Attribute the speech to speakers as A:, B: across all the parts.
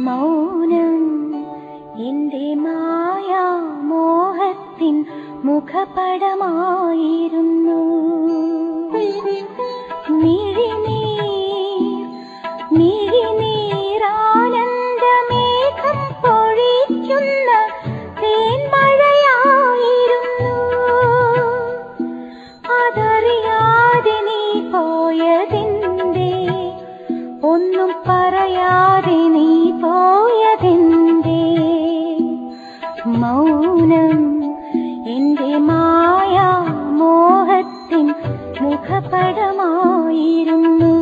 A: മൗനം എന്റെ മായാ മോഹത്തിൻ മുഖപടമായിരുന്നു മിഴിനീർ മിഴിനീരാനന്ദമേഘം പൊഴിക്കുന്ന തേൻമഴയായിരുന്നു അതറിയാതെ നീ പോയതെന്തേ ഒന്നും പറയാതെ നീ പോയതെന്തേ മൗനം എന്റെ മായാ മോഹത്തിൻ മുഖപടമായിരുന്നു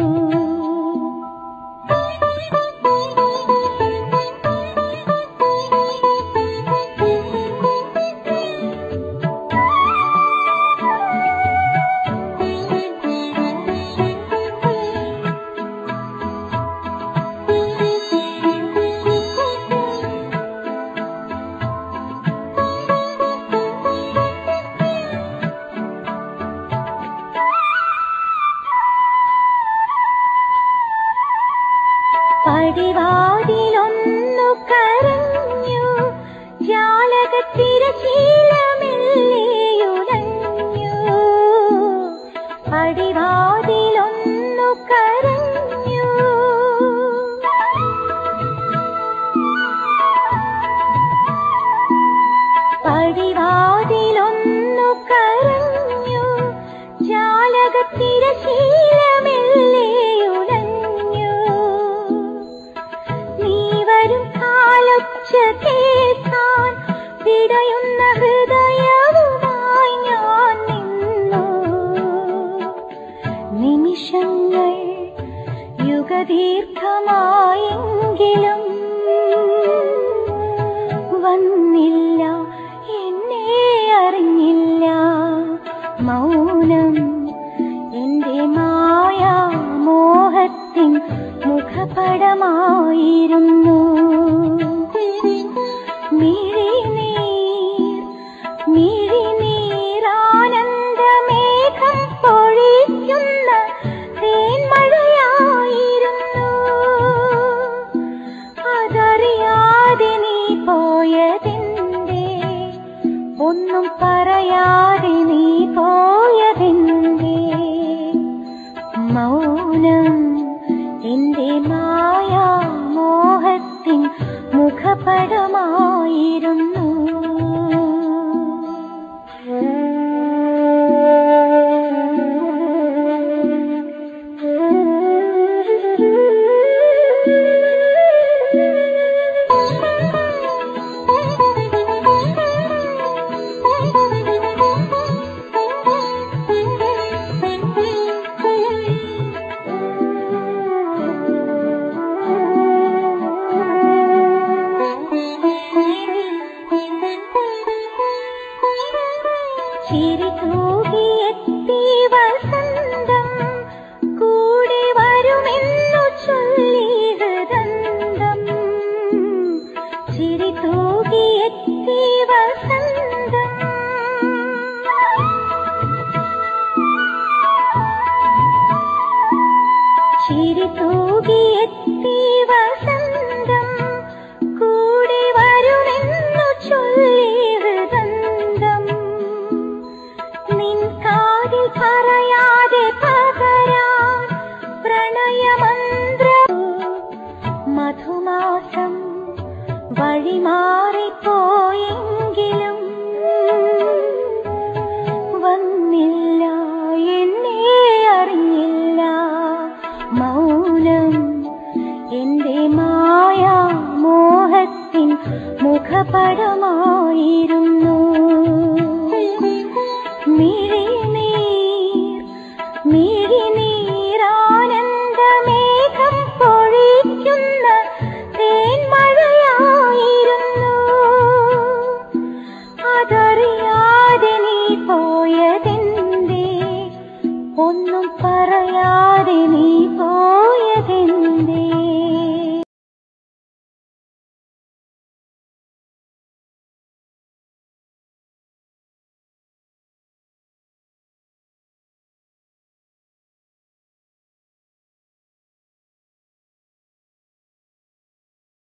A: പടിവാതിലൊന്നു കരഞ്ഞു ജാലകത്തിരശീലമെല്ലിയുലഞ്ഞു പടിവാതിലൊന്നു കരഞ്ഞു പടിവാതിലൊന്നു കരഞ്ഞു ജാലകത്തിരശീലമെല്ലിയുലഞ്ഞു നീ വരും കാലൊച്ച കേൾക്കാൻ പിടയുന്ന ഹൃദയവുമായി ഞാൻ നിന്നു നിമിഷങ്ങൾ യുഗദീർഘമായെങ്കിലും വന്നില്ല എന്നെ അറിഞ്ഞില്ല മൗനം എന്റെ മായാ മോഹത്തിൻ മുഖപടമായിരുന്നു മിഴിനീർ മിഴിനീരാനന്ദമേഘം പൊഴിക്കുന്ന തേൻമഴയായിരുന്നു അതറിയാതെ നീ പോയതെന്തേ ഒന്നും പറയാതെ നീ പോയതെന്തേ മൗനം എന്റെ മായാ മോഹത്തിൻ മുഖപടമായിരുന്നു ചിരി തൂകിയെത്തി വസന്തം കൂടെ വരുമെന്നു ചൊല്ലി ഹൃദന്തം ചിരി തൂകിയെത്തി വസന്തം ചിരി തൂകിയെത്തി വസന്തം കൂടെ വരുമെന്നു ചൊല്ലി ഹൃദന്തം നിൻ കാതിൽ പറയാതെ പകരാൻ പ്രണയമന്ത്ര മധുമാസം വഴിമാറിപ്പോയെങ്കിലും വന്നില്ല എന്നെ അറിഞ്ഞില്ല മൗനം എന്റെ മായാ മോഹത്തിൻ മുഖപടമായിരുന്നു